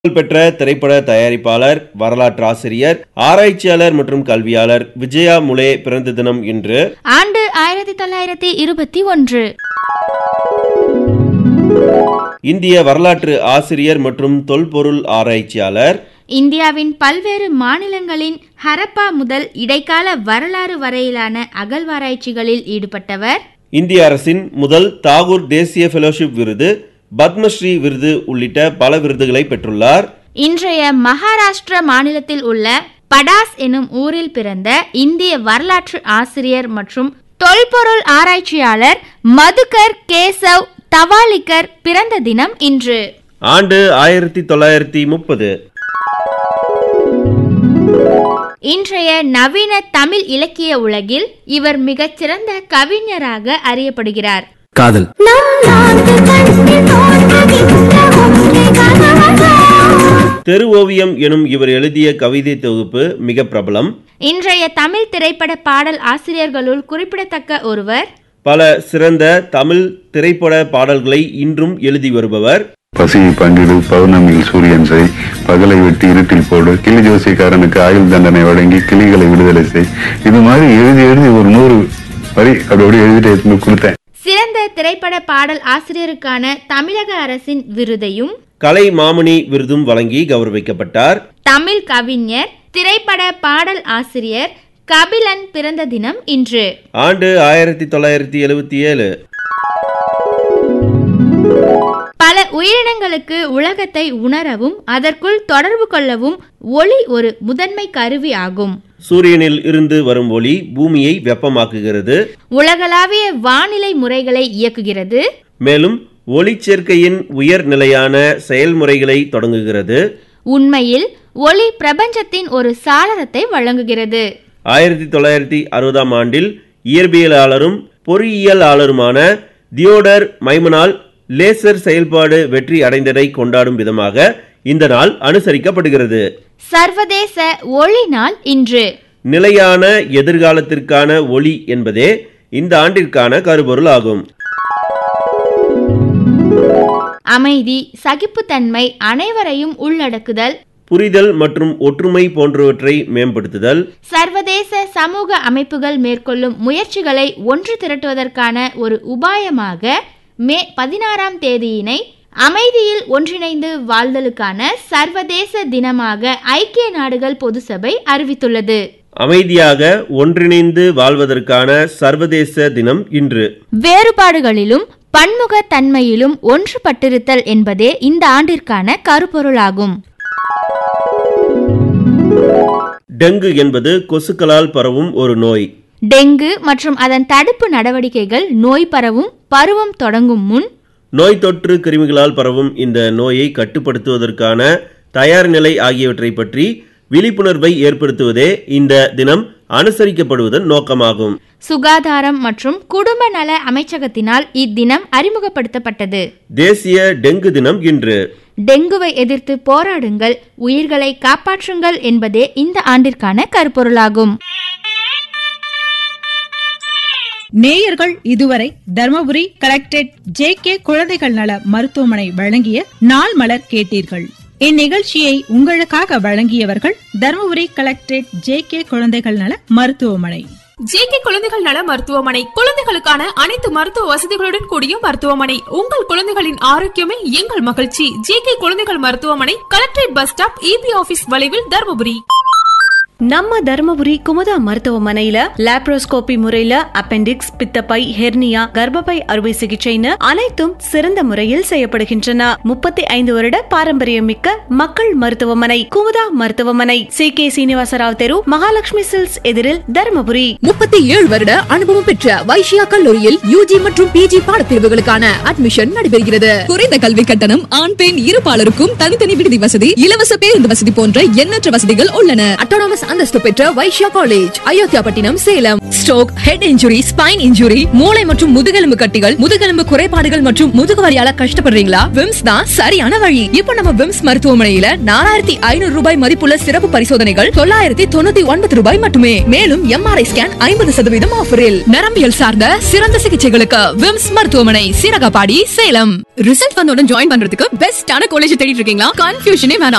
புகழ்பெற்ற திரைப்பட தயாரிப்பாளர் வரலாற்றாசிரியர் ஆராய்ச்சியாளர் மற்றும் கல்வியாளர் விஜயா முலே பிறந்த தினம் இன்று ஆண்டு ஆயிரத்தி தொள்ளாயிரத்தி இருபத்தி ஒன்று இந்திய வரலாற்று ஆசிரியர் மற்றும் தொல்பொருள் ஆராய்ச்சியாளர் இந்தியாவின் பல்வேறு மாநிலங்களின் ஹரப்பா முதல் இடைக்கால வரலாறு வரையிலான அகழ்வாராய்ச்சிகளில் ஈடுபட்டவர் இந்திய அரசின் முதல் தாகூர் தேசிய ஃபெலோஷிப் விருது பத்மஸ்ரீ விருது உள்ளிட்ட பல விருதுகளை பெற்றுள்ளார் இன்றைய மகாராஷ்டிர மாநிலத்தில் உள்ள படாஸ் எனும் ஊரில் பிறந்த இந்திய வரலாற்று ஆசிரியர் மற்றும் தொல்பொருள் ஆராய்ச்சியாளர் மதுகர் கேசவ் தவாலிகர் பிறந்த தினம் இன்று ஆண்டு ஆயிரத்தி தொள்ளாயிரத்தி முப்பது இன்றைய நவீன தமிழ் இலக்கிய உலகில் இவர் மிகச் சிறந்த கவிஞராக அறியப்படுகிறார் காதல் தெரு ஓவியம் எனும் இவர் எழுதிய கவிதை தொகுப்பு மிக பிரபலம் இன்றைய தமிழ் திரைப்பட பாடல் ஆசிரியர்களுள் குறிப்பிடத்தக்க ஒருவர் பல சிறந்த தமிழ் திரைப்பட பாடல்களை இன்றும் எழுதி வருபவர் பசியை பங்கிடு பௌர்ணமியில் சூரியன் செய் பகலை வெட்டி இருட்டில் போடு கிளி ஜோசிக்காரனுக்கு ஆயுள் தண்டனை வழங்கி கிளிகளை விடுதலை செய் இது மாதிரி எழுதி எழுதி ஒரு நூறு வரி அப்படி அப்படியே எழுதிட்டு எடுத்துட்டு போய் கொடுத்தேன் சிறந்த திரைப்பட பாடல் ஆசிரியருக்கான தமிழக அரசின் விருதையும் கலை மாமணி விருதும் வழங்கி கௌரவிக்கப்பட்டார் தமிழ் கவிஞர் திரைப்பட பாடல் ஆசிரியர் கபிலன் பிறந்த தினம் இன்று ஆண்டு ஆயிரத்தி தொள்ளாயிரத்தி எழுபத்தி ஏழு பல உயிரினங்களுக்கு உலகத்தை உணரவும் அதற்குள் தொடர்பு கொள்ளவும் ஒளி ஒரு முதன்மை கருவி ஆகும் சூரியனில் இருந்து வரும் ஒளி பூமியை வெப்பமாக்குகிறது உலகளாவிய வானிலை முறைகளை இயக்குகிறது மேலும் ஒளிச்சேர்க்கையின் உயர் நிலையான செயல்முறைகளை தொடங்குகிறது உண்மையில் ஒளி பிரபஞ்சத்தின் ஒரு சாளரத்தை வழங்குகிறது ஆயிரத்தி தொள்ளாயிரத்தி அறுபதாம் ஆண்டில் இயற்பியலாளரும் பொறியியலாளருமான தியோடர் மைமனால் லேசர் செயல்பாடு வெற்றி அடைந்ததை கொண்டாடும் விதமாக இந்த நாள் அனுசரிக்கப்படுகிறது சர்வதேச ஒளி நாள் இன்று நிலையான எதிர்காலத்திற்கான ஒளி என்பதே இந்த ஆண்டிற்கான கருப்பொருள் ஆகும் அமைதி சகிப்புத்தன்மை அனைவரையும் உள்ளடக்குதல் புரிதல் மற்றும் ஒற்றுமை போன்றவற்றை மேம்படுத்துதல் சர்வதேச சமூக அமைப்புகள் மேற்கொள்ளும் முயற்சிகளை ஒன்று திரட்டுவதற்கான ஒரு உபாயமாக மே பதினாறாம் தேதியினை அமைதியில் ஒன்றிணைந்து வாழ்தலுக்கான சர்வதேச தினமாக ஐக்கிய நாடுகள் பொதுசபை அறிவித்துள்ளது அமைதியாக ஒன்றிணைந்து வாழ்வதற்கான சர்வதேச தினம் இன்று வேறுபாடுகளிலும் பன்முக தன்மையிலும் ஒன்றுபட்டிருத்தல் என்பதே இந்த ஆண்டிற்கான கருப்பொருளாகும் டெங்கு என்பது கொசுக்களால் பரவும் ஒரு நோய் டெங்கு மற்றும் அதன் தடுப்பு நடவடிக்கைகள் நோய் பரவும் பருவம் தொடங்கும் முன் நோய் தொற்று கிருமிகளால் பரவும் இந்த நோயை கட்டுப்படுத்துவதற்கான தயார் நிலை ஆகியவற்றை பற்றி விழிப்புணர்வை ஏற்படுத்துவதே இந்த தினம் அனுசரிக்கப்படுவதன் நோக்கமாகும் சுகாதாரம் மற்றும் குடும்ப நல அமைச்சகத்தினால் இத்தினம் அறிமுகப்படுத்தப்பட்டது தேசிய டெங்கு தினம் இன்று டெங்குவை எதிர்த்து போராடுங்கள் உயிர்களை காப்பாற்றுங்கள் என்பதே இந்த ஆண்டிற்கான கருப்பொருளாகும் நேயர்கள் இதுவரை தர்மபுரி கலெக்டரேட் ஜே கே குழந்தைகள் நல மருத்துவமனை வழங்கிய நாள் மலர் கேட்டீர்கள் இந்நிகழ்ச்சியை உங்களுக்காக வழங்கியவர்கள் தர்மபுரி கலெக்டரேட் ஜே கே குழந்தைகள் நல மருத்துவமனை ஜேகே குழந்தைகள் நல மருத்துவமனை குழந்தைகளுக்கான அனைத்து மருத்துவ வசதிகளுடன் கூடிய மருத்துவமனை உங்கள் குழந்தைகளின் ஆரோக்கியமே எங்கள் மகிழ்ச்சி ஜேகே குழந்தைகள் மருத்துவமனை collectorate bus stop EB office வளைவில் தருமபுரி நம்ம தருமபுரி குமுதா மருத்துவமனையில லாப்ரோஸ்கோபி முறையில அப்பெண்டிக்ஸ் பித்தப்பை ஹெர்னியா கர்ப்பப்பை அறுவை சிகிச்சைன்னு அனைத்தும் சிறந்த முறையில் செய்யப்படுகின்றன முப்பத்தி ஐந்து வருட பாரம்பரியம் மிக்க மக்கள் மருத்துவமனை குமுதா மருத்துவமனை சி கே சீனிவாசராவ் தெரு மகாலட்சுமி சில்ஸ் எதிரில் தருமபுரி முப்பத்தி ஏழு வருட அனுபவம் பெற்ற வைஷ்யா கல்லூரியில் யூஜி மற்றும் பிஜி பாடப்பிரிவுகளுக்கான அட்மிஷன் நடைபெறுகிறது குறைந்த கல்வி கட்டணம் ஆண் பெண் இருபாலருக்கும் தனித்தனி விடுதி வசதி இலவச பேருந்து வசதி போன்ற எண்ணற்ற வசதிகள் உள்ளன அட்டானமஸ் அந்தஸ்து பெற்ற Vaishya college Ayothiyapattinam Salem stroke head injury spine injury மூளை மற்றும் முதுகெலும்பு கட்டிகள் முதுகெலும்பு குறைபாடுகள் மற்றும் முதுகுவலியால கஷ்டப்படுறீங்களா விம்ஸ் தான் சரியான வழி இப்போ நம்ம விம்ஸ் மருத்துவமனையில நாலாயிரத்தி ஐநூறு ரூபாய் மதிப்புள்ள சிறப்பு பரிசோதனைகள் தொள்ளாயிரத்தி தொண்ணூத்தி ஒன்பது ரூபாய் மட்டுமே மேலும் எம்ஆர்ஐ ஸ்கேன் ஐம்பது சதவீதம் ஆஃபரில் நரம்பியல் சார்ந்த சிறந்த சிகிச்சைகளுக்கு விம்ஸ் மருத்துவமனை சீரகபாடி சேலம் ரிசல்ட் வந்தவுடன் ஜாயின் பண்றதுக்கு பெஸ்டான காலேஜ் தேடிட்டு இருக்கீங்களா கன்ஃபியூஷனே வேணாம்